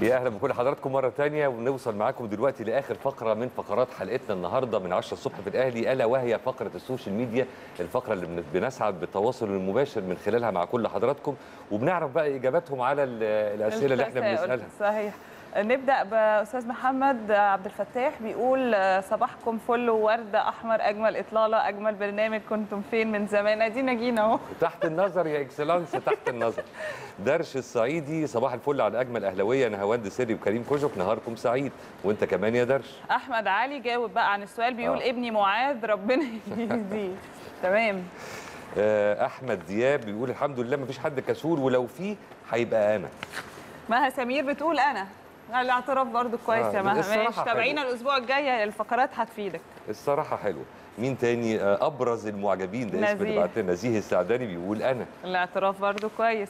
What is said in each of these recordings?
يا اهلا بكل حضراتكم مره تانية ونوصل معاكم دلوقتي لاخر فقره من فقرات حلقتنا النهارده من 10 الصبح في الاهلي الا وهي فقره السوشيال ميديا الفقره اللي بن- بنسعد بالتواصل المباشر من خلالها مع كل حضراتكم وبنعرف بقى اجاباتهم على ال- الاسئله اللي احنا التساؤل. بنسالها صحيح نبدا باستاذ محمد عبد الفتاح بيقول آه، صباحكم فل وورد احمر اجمل اطلاله اجمل برنامج كنتم فين من زمان ادينا جينا اهو تحت النظر يا اكسلانس تحت النظر درش الصعيدي صباح الفل على اجمل اهلاويه نهاوند سري وكريم كوجك نهاركم سعيد وانت كمان يا درش احمد علي جاوب بقى عن السؤال بيقول آه. ابني معاذ ربنا يهديه تمام آه، احمد دياب بيقول الحمد لله مفيش حد كسول ولو في هيبقى انا مها سمير بتقول انا الاعتراف برضو كويس آه، يا مها الصراحة ماشي تابعينا حلو. الاسبوع الجاي الفقرات هتفيدك الصراحه حلوه مين تاني آه، ابرز المعجبين ده اسم اللي نزيه. بعت لنا نزيه السعداني بيقول انا الاعتراف برضو كويس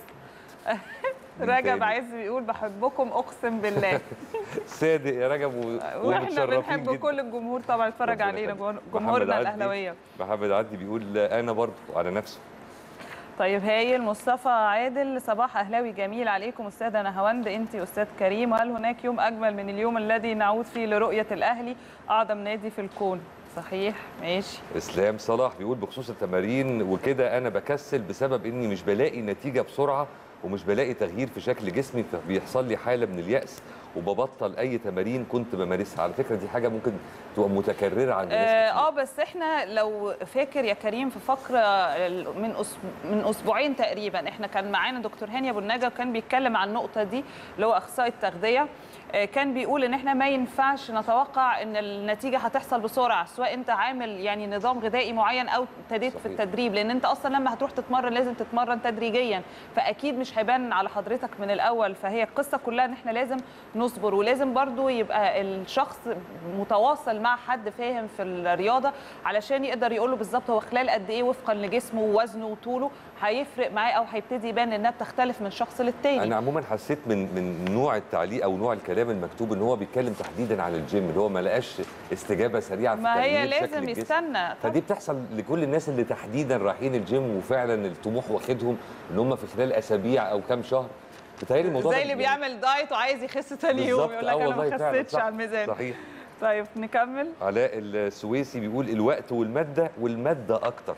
مين رجب تاني؟ عايز بيقول بحبكم اقسم بالله صادق يا رجب و- واحنا ومتشرفين بنحب جدا. كل الجمهور طبعا اتفرج ربنا علينا يخليك. جمهور- محمد جمهورنا عدلي- الاهلاويه محمد عدلي بيقول انا برضه على نفسه طيب هايل مصطفى عادل صباح اهلاوي جميل عليكم استاذه نهاوند انت استاذ كريم وهل هناك يوم اجمل من اليوم الذي نعود فيه لرؤيه الاهلي اعظم نادي في الكون صحيح ماشي اسلام صلاح بيقول بخصوص التمارين وكده انا بكسل بسبب اني مش بلاقي نتيجه بسرعه ومش بلاقي تغيير في شكل جسمي فبيحصل لي حاله من الياس وببطل اي تمارين كنت بمارسها على فكره دي حاجه ممكن تبقى متكرره عند ناس اه كتير. آه، بس احنا لو فاكر يا كريم في فقره ال- من أس... من اسبوعين تقريبا احنا كان معانا دكتور هاني ابو النجا وكان بيتكلم عن النقطه دي اللي هو اخصائي التغذيه آه، كان بيقول ان احنا ما ينفعش نتوقع ان النتيجه هتحصل بسرعه سواء انت عامل يعني نظام غذائي معين او ابتديت في صحيح. التدريب لان انت اصلا لما هتروح تتمرن لازم تتمرن تدريجيا فاكيد مش هيبان على حضرتك من الاول فهي القصه كلها ان احنا لازم نصبر ولازم برضو يبقى الشخص متواصل مع حد فاهم في الرياضه علشان يقدر يقول له بالظبط هو خلال قد ايه وفقا لجسمه ووزنه وطوله هيفرق معاه او هيبتدي يبان انها بتختلف من شخص للتاني انا عموما حسيت من من نوع التعليق او نوع الكلام المكتوب ان هو بيتكلم تحديدا على الجيم اللي هو ما لقاش استجابه سريعه في ما هي تغيير شكل لازم الجسم. يستنى فدي بتحصل لكل الناس اللي تحديدا رايحين الجيم وفعلا الطموح واخدهم ان هم في خلال اسابيع او كام شهر بتهيألي الموضوع زي ده اللي يعني بيعمل دايت وعايز يخس تاني يوم بالظبط، يقول آه لك انا والله ما فعلا، خسيتش صح، على الميزان صحيح طيب نكمل علاء السويسي بيقول الوقت والماده والماده اكتر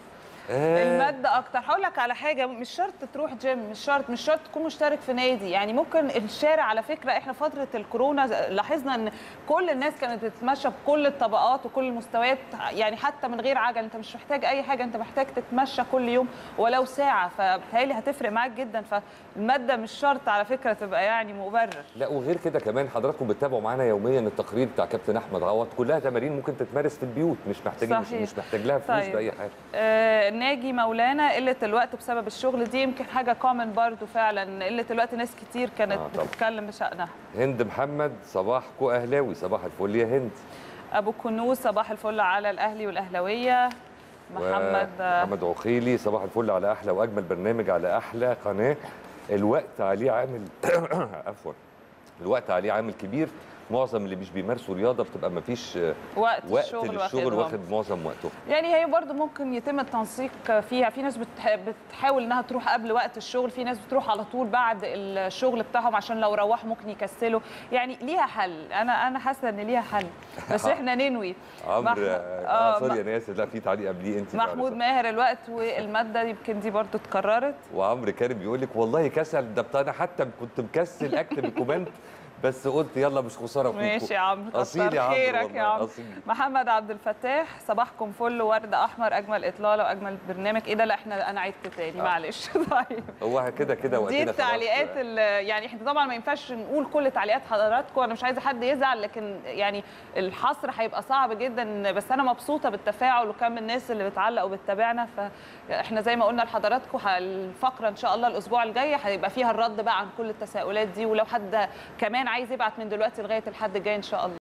آه المادة أكتر هقول لك على حاجة مش شرط تروح جيم مش شرط مش شرط تكون مشترك في نادي يعني ممكن الشارع على فكرة احنا فترة الكورونا لاحظنا ان كل الناس كانت بتتمشى بكل الطبقات وكل المستويات يعني حتى من غير عجل انت مش محتاج أي حاجة انت محتاج تتمشى كل يوم ولو ساعة فبالتالي هتفرق معاك جدا فالمادة مش شرط على فكرة تبقى يعني مبرر لا وغير كده كمان حضراتكم بتتابعوا معانا يوميا التقرير بتاع كابتن احمد عوض كلها تمارين ممكن تتمارس في البيوت مش محتاجين مش, صحيح. مش محتاج لها فلوس طيب. باي حاجه آه، ناجي مولانا قله الوقت بسبب الشغل دي يمكن حاجه كومن برضو فعلا قله الوقت ناس كتير كانت آه، طبعا. بتتكلم بشانها هند محمد صباحكو اهلاوي صباح الفل يا هند ابو كنوز صباح الفل على الاهلي والاهلاويه محمد آه، محمد عقيلي صباح الفل على احلى واجمل برنامج على احلى قناه الوقت عليه عامل عفوا الوقت عليه عامل كبير معظم اللي مش بيمارسوا رياضه بتبقى ما فيش وقت, وقت الشغل للشغل واخدهم. واخد معظم وقته يعني هي برضو ممكن يتم التنسيق فيها في ناس بتح- بتحاول انها تروح قبل وقت الشغل في ناس بتروح على طول بعد الشغل بتاعهم عشان لو روحوا ممكن يكسلوا يعني ليها حل انا انا حاسه ان ليها حل بس احنا ننوي عمرو مح- اه آه، سوري انا اسف لا في تعليق قبليه انت محمود ماهر الوقت والماده يمكن دي برضو اتكررت وعمرو كريم بيقول لك والله كسل ده بتاع انا حتى كنت مكسل اكتب الكومنت بس قلت يلا مش خساره فيكم ماشي يا عمرو اصيل كتر يا عمرو خيرك والله، يا عمرو أصيل. محمد عبد الفتاح صباحكم فل ورد احمر اجمل اطلاله واجمل برنامج ايه ده لا احنا انا عدت تاني آه. معلش طيب هو كده كده وقتنا دي خلاص. التعليقات اللي يعني احنا طبعا ما ينفعش نقول كل تعليقات حضراتكم انا مش عايزه حد يزعل لكن يعني الحصر هيبقى صعب جدا بس انا مبسوطه بالتفاعل وكم الناس اللي بتعلق وبتتابعنا فاحنا زي ما قلنا لحضراتكم ه- الفقره ان شاء الله الاسبوع الجاي هيبقى فيها الرد بقى عن كل التساؤلات دي ولو حد كمان عايز يبعت من دلوقتي لغايه الحد الجاي ان شاء الله